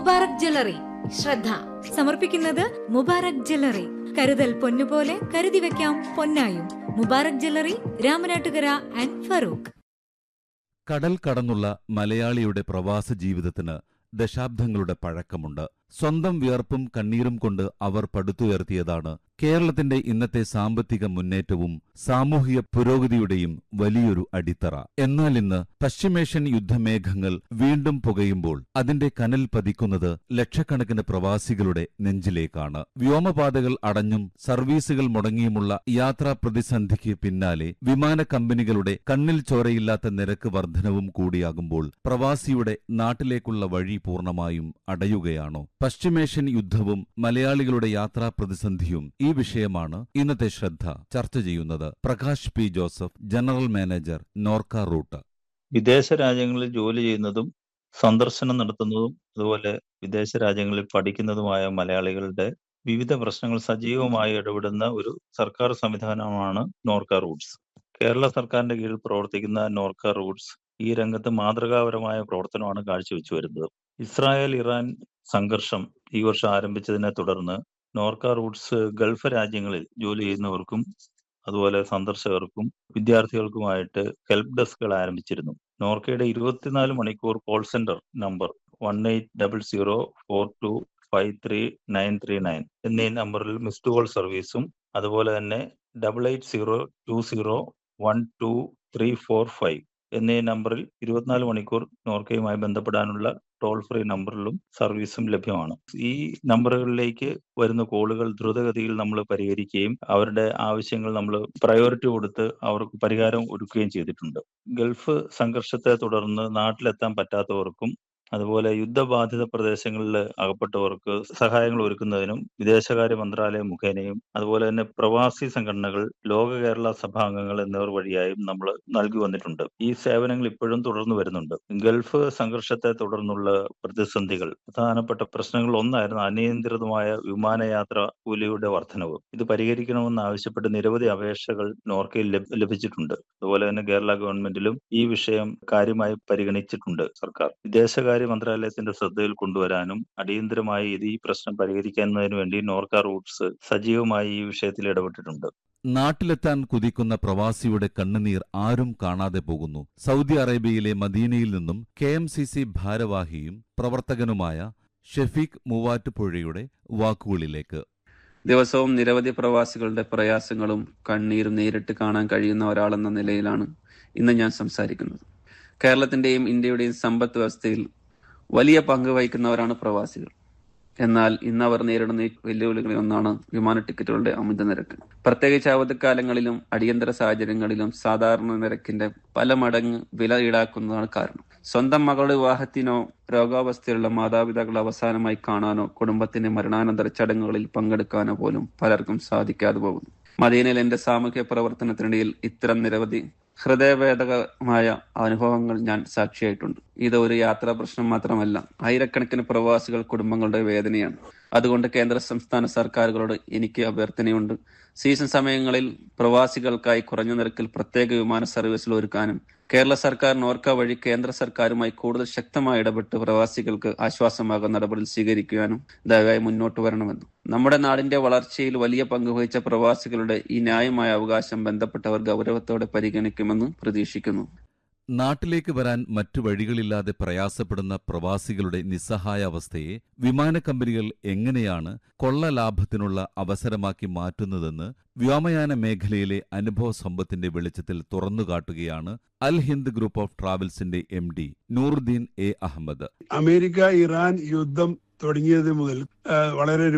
Mubarak jewellery ശ്രദ്ധ സമർപ്പിക്കുന്നത് Mubarak jewellery കരുതൽ പൊന്നുപോലെ കരുതി വെക്കാം പൊന്നായും മുബാറക് ജ്വല്ലറി രാമനാട്ടുകര ആൻഡ് ഫറൂഖ് കടൽ കടന്നുള്ള മലയാളിയുടെ പ്രവാസ ജീവിതത്തിന് ദശാബ്ദങ്ങളുടെ പഴക്കമുണ്ട് സ്വന്തം വിയർപ്പും കണ്ണീരും കൊണ്ട് അവർ പടുത്തുയർത്തിയതാണ് കേരളത്തിന്റെ ഇന്നത്തെ സാമ്പത്തിക മുന്നേറ്റവും സാമൂഹിക പുരോഗതിയുടെയും വലിയൊരു അടിത്തറ എന്നാൽ ഇന്ന് പശ്ചിമേഷ്യൻ യുദ്ധമേഘങ്ങൾ വീണ്ടും പുകയുമ്പോൾ അതിന്റെ കനൽ പതിക്കുന്നത് ലക്ഷക്കണക്കിന് പ്രവാസികളുടെ നെഞ്ചിലേക്കാണ് വ്യോമപാതകൾ അടഞ്ഞും സർവീസുകൾ മുടങ്ങിയുമുള്ള യാത്രാ പ്രതിസന്ധിക്ക് പിന്നാലെ വിമാന കമ്പനികളുടെ കണ്ണിൽ ചോരയില്ലാത്ത നിരക്ക് വർധനവും കൂടിയാകുമ്പോൾ പ്രവാസിയുടെ നാട്ടിലേക്കുള്ള വഴി പൂർണ്ണമായും അടയുകയാണോ പശ്ചിമേഷ്യൻ യുദ്ധവും മലയാളികളുടെ യാത്രാ പ്രതിസന്ധിയും ഈ വിഷയമാണ് ഇന്നത്തെ ശ്രദ്ധ ചർച്ച ചെയ്യുന്നത് Prakash P Joseph general manager Norka root വിദേശ രാജ്യങ്ങളിൽ ജോലി ചെയ്യുന്നതും സന്ദർശനം നടത്തുന്നതും അതുപോലെ വിദേശ രാജ്യങ്ങളിൽ പഠിക്കുന്നതുമായ മലയാളികളുടെ വിവിധ പ്രശ്നങ്ങൾ സജീവമായി ഇടപെടുന്ന ഒരു സർക്കാർ സംവിധാനമാണ് നോർക്ക റൂട്ട്സ് കേരള സർക്കാരിന്റെ കീഴിൽ പ്രവർത്തിക്കുന്ന നോർക്ക റൂട്ട്സ് ഈ രംഗത്ത് മാതൃകാപരമായ പ്രവർത്തനമാണ് കാഴ്ചവെച്ചു വരുന്നത് ഇസ്രായേൽ ഇറാൻ സംഘർഷം ഈ വർഷം ആരംഭിച്ചതിനെ തുടർന്ന് നോർക്ക റൂട്ട്സ് ഗൾഫ് രാജ്യങ്ങളിൽ ജോലി ചെയ്യുന്നവർക്കും അതുപോലെ സന്ദർശകർക്കും വിദ്യാർത്ഥികൾക്കുമായിട്ട് ഹെൽപ്പ് ഡെസ്കുകൾ ആരംഭിച്ചിരുന്നു നോർക്കയുടെ ഇരുപത്തിനാല് മണിക്കൂർ call centre number one eight double zero four two five three nine three nine എന്നീ നമ്പറിൽ മിസ്ഡ് കോൾ സർവീസും അതുപോലെ തന്നെ double eight zero two zero one two three four five എന്നീ നമ്പറിൽ ഇരുപത്തിനാല് മണിക്കൂർ നോർക്കയുമായി ബന്ധപ്പെടാനുള്ള ടോൾ ഫ്രീ നമ്പറിലും സർവീസും ലഭ്യമാണ് ഈ നമ്പറുകളിലേക്ക് വരുന്ന കോളുകൾ ദ്രുതഗതിയിൽ നമ്മൾ പരിഹരിക്കുകയും അവരുടെ ആവശ്യങ്ങൾ നമ്മൾ പ്രയോറിറ്റി കൊടുത്ത് അവർക്ക് പരിഹാരം ഒരുക്കുകയും ചെയ്തിട്ടുണ്ട് ഗൾഫ് സംഘർഷത്തെ തുടർന്ന് നാട്ടിലെത്താൻ പറ്റാത്തവർക്കും അതുപോലെ യുദ്ധബാധിത പ്രദേശങ്ങളിൽ അകപ്പെട്ടവർക്ക് സഹായങ്ങൾ ഒരുക്കുന്നതിനും വിദേശകാര്യ മന്ത്രാലയം മുഖേനയും അതുപോലെ തന്നെ പ്രവാസി സംഘടനകൾ ലോക കേരള സഭാംഗങ്ങൾ എന്നിവർ വഴിയായും നമ്മൾ നൽകി വന്നിട്ടുണ്ട് ഈ സേവനങ്ങൾ ഇപ്പോഴും തുടർന്നു വരുന്നുണ്ട് ഗൾഫ് സംഘർഷത്തെ തുടർന്നുള്ള പ്രതിസന്ധികൾ പ്രധാനപ്പെട്ട പ്രശ്നങ്ങൾ ഒന്നായിരുന്നു അനിയന്ത്രിതമായ വിമാനയാത്ര കൂലിയുടെ വർധനവ് ഇത് പരിഹരിക്കണമെന്ന് ആവശ്യപ്പെട്ട് നിരവധി അപേക്ഷകൾ നോർക്കയിൽ ലഭിച്ചിട്ടുണ്ട് അതുപോലെ തന്നെ കേരള ഗവൺമെന്റിലും ഈ വിഷയം കാര്യമായി പരിഗണിച്ചിട്ടുണ്ട് സർക്കാർ വിദേശകാര്യ മന്ത്രാലയത്തിന്റെ ശ്രദ്ധയിൽ കൊണ്ടുവരാനും അടിയന്തരമായി ഇത് ഈ പ്രശ്നം പരിഹരിക്കുന്നതിന് വേണ്ടി നോർക്ക റൂട്ട്സ് സജീവമായി ഈ വിഷയത്തിൽ ഇടപെട്ടിട്ടുണ്ട് നാട്ടിലെത്താൻ കുതിക്കുന്ന പ്രവാസിയുടെ കണ്ണുനീർ ആരും കാണാതെ പോകുന്നു സൗദി അറേബ്യയിലെ മദീനയിൽ നിന്നും കെ എം സി സി ഭാരവാഹിയും പ്രവർത്തകനുമായ ഷെഫീഖ് മൂവാറ്റുപുഴയുടെ വാക്കുകളിലേക്ക് ദിവസവും നിരവധി പ്രവാസികളുടെ പ്രയാസങ്ങളും കണ്ണീരും നേരിട്ട് കാണാൻ കഴിയുന്ന ഒരാളെന്ന നിലയിലാണ് ഇന്ന് ഞാൻ സംസാരിക്കുന്നത് കേരളത്തിന്റെയും ഇന്ത്യയുടെയും സമ്പദ് വ്യവസ്ഥയിൽ വലിയ പങ്ക് വഹിക്കുന്നവരാണ് പ്രവാസികൾ എന്നാൽ ഇന്ന് അവർ നേരിടുന്ന വെല്ലുവിളികളിൽ ഒന്നാണ് വിമാന ടിക്കറ്റുകളുടെ അമിത നിരക്ക് പ്രത്യേകിച്ച് അവധിക്കാലങ്ങളിലും അടിയന്തര സാഹചര്യങ്ങളിലും സാധാരണ നിരക്കിന്റെ പല മടങ്ങ് വില ഈടാക്കുന്നതാണ് കാരണം സ്വന്തം മകളുടെ വിവാഹത്തിനോ രോഗാവസ്ഥയിലുള്ള മാതാപിതാക്കളെ അവസാനമായി കാണാനോ കുടുംബത്തിന്റെ മരണാനന്തര ചടങ്ങുകളിൽ പങ്കെടുക്കാനോ പോലും പലർക്കും സാധിക്കാതെ പോകുന്നു മദീനയിൽ എന്റെ സാമൂഹ്യ പ്രവർത്തനത്തിനിടയിൽ ഇത്തരം നിരവധി ഹൃദയഭേദകമായ അനുഭവങ്ങൾ ഞാൻ സാക്ഷിയായിട്ടുണ്ട് ഇത് ഒരു യാത്രാ പ്രശ്നം മാത്രമല്ല ആയിരക്കണക്കിന് പ്രവാസികൾ കുടുംബങ്ങളുടെ വേദനയാണ് അതുകൊണ്ട് കേന്ദ്ര സംസ്ഥാന സർക്കാരുകളോട് എനിക്ക് അഭ്യർത്ഥനയുണ്ട് സീസൺ സമയങ്ങളിൽ പ്രവാസികൾക്കായി കുറഞ്ഞ നിരക്കിൽ പ്രത്യേക വിമാന സർവീസുകൾ ഒരുക്കാനും കേരള സർക്കാർ നോർക്ക വഴി കേന്ദ്ര സർക്കാരുമായി കൂടുതൽ ശക്തമായി ഇടപെട്ട് പ്രവാസികൾക്ക് ആശ്വാസമാകുന്ന നടപടി സ്വീകരിക്കുവാനും ദയവായി മുന്നോട്ട് വരണമെന്ന് നമ്മുടെ നാടിന്റെ വളർച്ചയിൽ വലിയ പങ്കുവഹിച്ച പ്രവാസികളുടെ ഈ ന്യായമായ അവകാശം ബന്ധപ്പെട്ടവർ ഗൗരവത്തോടെ പരിഗണിക്കുമെന്ന് പ്രതീക്ഷിക്കുന്നു നാട്ടിലേക്ക് വരാൻ മറ്റു വഴികളില്ലാതെ പ്രയാസപ്പെടുന്ന പ്രവാസികളുടെ നിസ്സഹായാവസ്ഥയെ വിമാന കമ്പനികൾ എങ്ങനെയാണ് കൊള്ള ലാഭത്തിനുള്ള അവസരമാക്കി മാറ്റുന്നതെന്ന് വ്യോമയാന മേഖലയിലെ അനുഭവ സമ്പത്തിന്റെ വെളിച്ചത്തിൽ തുറന്നുകാട്ടുകയാണ് അൽ ഹിന്ദ് ഗ്രൂപ്പ് ഓഫ് ട്രാവൽസിന്റെ M D Nooruddeen A Ahmed America Iran യുദ്ധം തുടങ്ങിയത് മുതൽ ആ, വളരെ